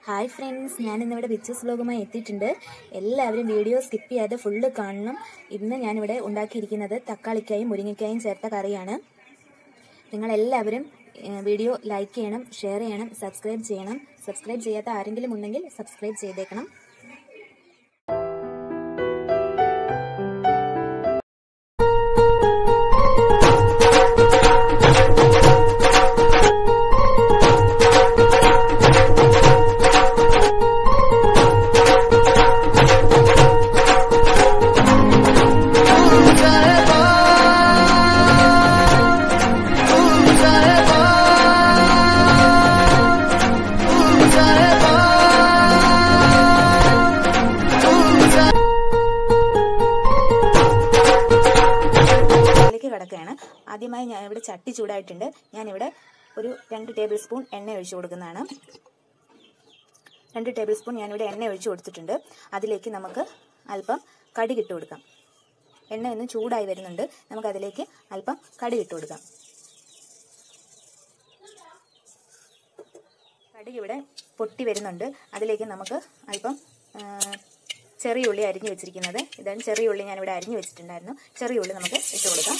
hi friends ഞാൻ ഇന്നിവിടെ bitches വ്ലോഗുമായി എത്തിയിട്ടുണ്ട് എല്ലാവരും വീഡിയോ സ്കിപ്പ് ചെയ്യാതെ ഫുള്ള് കാണണം ഇന്ന് ഞാനിവിടെ ഉണ്ടാക്കിയിരിക്കുന്നത് തക്കാളിക്കായും മുരിങ്ങയ്ക്കായും ചേർത്ത കറിയാണ് നിങ്ങളെല്ലാവരും ഏഹ്, വീഡിയോ ലൈക്ക് ചെയ്യണം ഷെയർ ചെയ്യണം സബ്സ്ക്രൈബ് ചെയ്യണം സബ്സ്ക്രൈബ് ചെയ്യാത്ത ആരെങ്കിലും ഉണ്ടെങ്കിൽ സബ്സ്ക്രൈബ് ചെയ്തേക്കണം ഇതിലേക്ക് കിടക്കുകയാണ് ആദ്യമായി ഞാൻ ഇവിടെ ചട്ടി ചൂടായിട്ടുണ്ട് ഞാനിവിടെ ഒരു രണ്ട് ടേബിൾ സ്പൂൺ എണ്ണ ഒഴിച്ചു കൊടുക്കുന്നതാണ് രണ്ട് ടേബിൾ സ്പൂൺ ഞാനിവിടെ എണ്ണ ഒഴിച്ചു കൊടുത്തിട്ടുണ്ട് അതിലേക്ക് നമുക്ക് അല്പം കടുക് ഇട്ട് കൊടുക്കാം എണ്ണ ഒന്ന് ചൂടായി വരുന്നുണ്ട് നമുക്ക് അതിലേക്ക് അല്പം കടുക് ഇട്ട് കൊടുക്കാം കടുക് ഇവിടെ പൊട്ടി വരുന്നുണ്ട് അതിലേക്ക് നമുക്ക് അല്പം ആ, ചെറിയ ഉള്ളി അരിഞ്ഞു വെച്ചിരിക്കുന്നത് ഇതാണ് ചെറിയ ഉള്ളി ഞാനിവിടെ അരിഞ്ഞു വെച്ചിട്ടുണ്ടായിരുന്നു ചെറിയ ഉള്ളി നമുക്ക് ഇട്ട് കൊടുക്കാം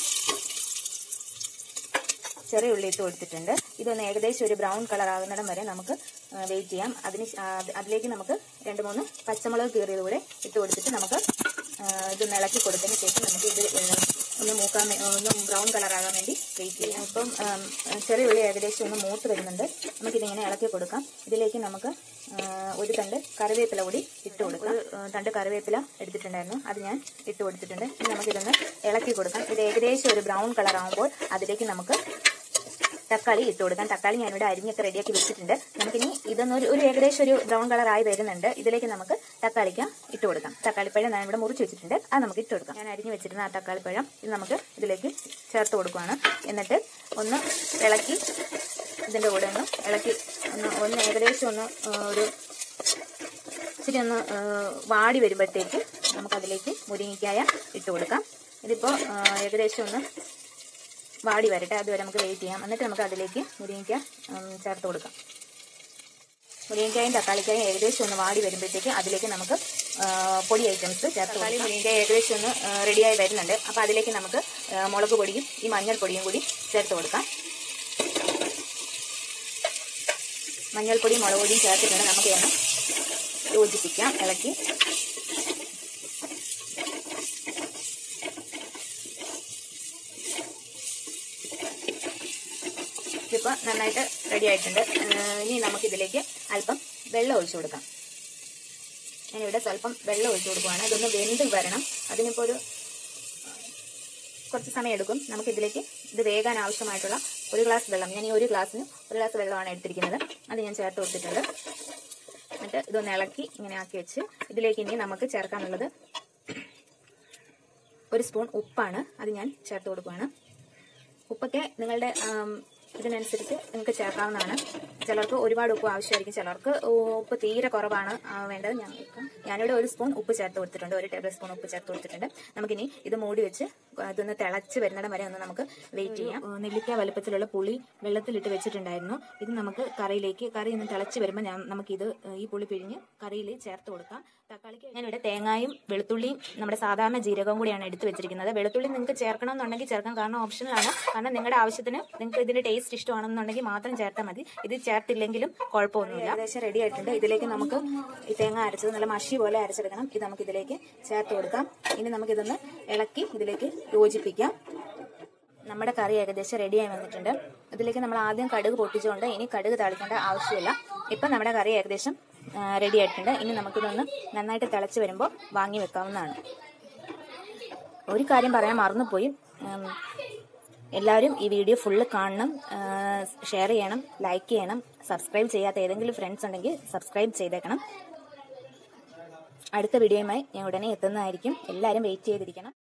ചെറിയ ഉള്ളി ഇട്ട് കൊടുത്തിട്ടുണ്ട് ഇതൊന്ന് ഏകദേശം ഒരു ബ്രൗൺ കളർ ആകുന്നിടം വരെ നമുക്ക് വെയിറ്റ് ചെയ്യാം അതിന് ശ- ആ, അതിലേക്ക് നമുക്ക് രണ്ട് മൂന്ന് പച്ചമുളക് കീറിയത് കൂടെ ഇട്ട് കൊടുത്തിട്ട് നമുക്ക് ആ, ഇതൊന്ന് ഇളക്കി കൊടുത്തതിന് ശേഷം നമുക്ക് ഇത് ഏ, ഒന്ന് മൂക്കാൻ വേ- ഒന്ന് ബ്രൗൺ കളർ ആകാൻ വേണ്ടി വെയിറ്റ് ചെയ്യാം ഇപ്പം ആം, ചെറിയ ഉള്ളി ഏകദേശം ഒന്ന് മൂത്ത് വരുന്നുണ്ട് നമുക്കിതിങ്ങനെ ഇളക്കി കൊടുക്കാം ഇതിലേക്ക് നമുക്ക് ആ, ഒരു തണ്ട് കറിവേപ്പില കൂടി ഇട്ട് കൊടുക്കാം ഒരു ആ, തണ്ട് കറിവേപ്പില എടുത്തിട്ടുണ്ടായിരുന്നു അത് ഞാൻ ഇട്ട് കൊടുത്തിട്ടുണ്ട് ഇനി നമുക്കിതൊന്ന് ഇളക്കി കൊടുക്കാം ഇത് ഏകദേശം ഒരു ബ്രൗൺ കളർ ആകുമ്പോൾ അതിലേക്ക് നമുക്ക് തക്കാളി ഇട്ട് കൊടുക്കാം തക്കാളി ഞാനിവിടെ അരിഞ്ഞൊക്കെ റെഡിയാക്കി വെച്ചിട്ടുണ്ട് നമുക്കിനി ഇതൊന്ന് ഒരു ഒരു ഏകദേശം ഒരു ബ്രൗൺ കളർ ആയി വരുന്നുണ്ട് ഇതിലേക്ക് നമുക്ക് തക്കാളിക്ക ഇട്ട് കൊടുക്കാം തക്കാളിപ്പഴം ഞാൻ ഇവിടെ മുറിച്ച് വെച്ചിട്ടുണ്ട് അത് നമുക്ക് ഇട്ട് കൊടുക്കാം ഞാൻ അരിഞ്ഞ് വെച്ചിരുന്ന ആ തക്കാളിപ്പഴം ഇത് നമുക്ക് ഇതിലേക്ക് ചേർത്ത് കൊടുക്കുകയാണ് എന്നിട്ട് ഒന്ന് ഇളക്കി ഇതിൻ്റെ കൂടെ ഒന്ന് ഇളക്കി ഒന്ന് ഒന്ന് ഏകദേശം ഒന്ന് ആ, ഒരു ഇച്ചിരി ഒന്ന് ആ, വാടി വരുമ്പോഴത്തേക്ക് നമുക്കതിലേക്ക് മുരിങ്ങിക്കായ ഇട്ട് കൊടുക്കാം ഇതിപ്പോൾ ഏകദേശം ഒന്ന് വാടി വരട്ടെ അതുവരെ നമുക്ക് വെയിറ്റ് ചെയ്യാം എന്നിട്ട് നമുക്ക് അതിലേക്ക് മുരിങ്ങയ്ക്ക ഉം, ചേർത്ത് കൊടുക്കാം മുരിങ്ങയ്ക്കായും തക്കാളിക്കായും ഏകദേശം ഒന്ന് വാടി വരുമ്പോഴത്തേക്ക് അതിലേക്ക് നമുക്ക് ആ, പൊടി ഐറ്റംസ് ചേർത്ത് തക്കാളി മുരിങ്ങയ്ക്ക ഏകദേശം ഒന്ന് റെഡിയായി വരുന്നുണ്ട് അപ്പോൾ അതിലേക്ക് നമുക്ക് ആ, മുളക് പൊടിയും ഈ മഞ്ഞൾപ്പൊടിയും കൂടി ചേർത്ത് കൊടുക്കാം മഞ്ഞൾപ്പൊടിയും മുളക് പൊടിയും ചേർത്തിട്ടുണ്ട് നമുക്ക് ഒന്ന് യോജിപ്പിക്കാം ഇളക്കി ഇതിപ്പോൾ നന്നായിട്ട് റെഡി ആയിട്ടുണ്ട് ഏഹ് ഇനി നമുക്കിതിലേക്ക് അല്പം വെള്ളം ഒഴിച്ചു കൊടുക്കാം ഞാനിവിടെ സ്വല്പം വെള്ളം ഒഴിച്ചു കൊടുക്കുവാണ് ഇതൊന്ന് വെന്ത് വരണം അതിനിപ്പോൾ ഒരു കുറച്ച് സമയം എടുക്കും നമുക്കിതിലേക്ക് ഇത് വേകാൻ ആവശ്യമായിട്ടുള്ള ഒരു ഗ്ലാസ് വെള്ളം ഞാൻ ഈ ഒരു ഗ്ലാസ്സിന് ഒരു ഗ്ലാസ് വെള്ളമാണ് എടുത്തിരിക്കുന്നത് അത് ഞാൻ ചേർത്ത് കൊടുത്തിട്ടുണ്ട് എന്നിട്ട് ഇതൊന്ന് ഇളക്കി ഇങ്ങനെ ആക്കി വെച്ച് ഇതിലേക്ക് ഇനി നമുക്ക് ചേർക്കാനുള്ളത് ഒരു സ്പൂൺ ഉപ്പാണ് അത് ഞാൻ ചേർത്ത് കൊടുക്കുകയാണ് ഉപ്പൊക്കെ നിങ്ങളുടെ ആം, ഇതിനനുസരിച്ച് നിങ്ങൾക്ക് ചേർക്കാവുന്നതാണ് ചിലർക്ക് ഒരുപാട് ഉപ്പ് ആവശ്യമായിരിക്കും ചിലർക്ക് ഉപ്പ് തീരെ കുറവാണ് ആ, വേണ്ടത് ഞങ്ങൾക്ക് ഞാനിവിടെ ഒരു സ്പൂൺ ഉപ്പ് ചേർത്ത് കൊടുത്തിട്ടുണ്ട് ഒരു ടേബിൾ സ്പൂൺ ഉപ്പ് ചേർത്ത് കൊടുത്തിട്ടുണ്ട് നമുക്കിനി ഇത് മൂടി വെച്ച് ഇതൊന്ന് തിളച്ച് വരുന്നിടം വരെ ഒന്ന് നമുക്ക് വെയിറ്റ് ചെയ്യാം ഏഹ് നെല്ലിക്ക വലുപ്പത്തിലുള്ള പുളി വെള്ളത്തിലിട്ട് വെച്ചിട്ടുണ്ടായിരുന്നു ഇത് നമുക്ക് കറിയിലേക്ക് കറി ഒന്ന് തിളച്ച് വരുമ്പോൾ ഞാൻ നമുക്കിത് ഏഹ് ഈ പുളി പിഴിഞ്ഞ് കറിയിൽ ചേർത്ത് കൊടുക്കാം തക്കാളിക്ക് ഞാനിവിടെ തേങ്ങായും വെളുത്തുള്ളിയും നമ്മുടെ സാധാരണ ജീരകവും കൂടിയാണ് എടുത്ത് വെച്ചിരിക്കുന്നത് വെളുത്തുള്ളി നിങ്ങൾക്ക് ചേർക്കണമെന്നുണ്ടെങ്കിൽ ചേർക്കാം കാരണം ഓപ്ഷണലാണ് കാരണം നിങ്ങളുടെ ആവശ്യത്തിന് നിങ്ങൾക്ക് ഇതിന്റെ ടേസ്റ്റ് ഇഷ്ടമാണെന്നുണ്ടെങ്കിൽ മാത്രം ചേർത്താൽ മതി ഇത് ചേർത്തില്ലെങ്കിലും കുഴപ്പമൊന്നുമില്ല ഏകദേശം റെഡി ആയിട്ടുണ്ട് ഇതിലേക്ക് നമുക്ക് ഈ തേങ്ങ അരച്ചത് നല്ല മഷി പോലെ അരച്ചെടുക്കണം ഇത് നമുക്ക് ഇതിലേക്ക് ചേർത്ത് കൊടുക്കാം ഇനി നമുക്കിതൊന്ന് ഇളക്കി ഇതിലേക്ക് യോജിപ്പിക്കാം നമ്മുടെ കറി ഏകദേശം റെഡിയായി വന്നിട്ടുണ്ട് ഇതിലേക്ക് നമ്മൾ ആദ്യം കടുക് പൊട്ടിച്ചുകൊണ്ട് ഇനി കടുക് താളിക്കേണ്ട ആവശ്യമില്ല ഇപ്പം നമ്മുടെ കറി ഏകദേശം റെഡി ആയിട്ടുണ്ട് ഇനി നമുക്കിതൊന്ന് നന്നായിട്ട് തിളച്ച് വരുമ്പോൾ വാങ്ങി വെക്കാവുന്നതാണ് ഒരു കാര്യം പറയാൻ മറന്നുപോയി ഉം, എല്ലാവരും ഈ വീഡിയോ ഫുള്ള് കാണണം ഷെയർ ചെയ്യണം ലൈക്ക് ചെയ്യണം സബ്സ്ക്രൈബ് ചെയ്യാത്ത ഏതെങ്കിലും ഫ്രണ്ട്സ് ഉണ്ടെങ്കിൽ സബ്സ്ക്രൈബ് ചെയ്തേക്കണം അടുത്ത വീഡിയോയുമായി ഞാൻ ഉടനെ എത്തുന്നതായിരിക്കും എല്ലാവരും വെയിറ്റ് ചെയ്തിരിക്കണം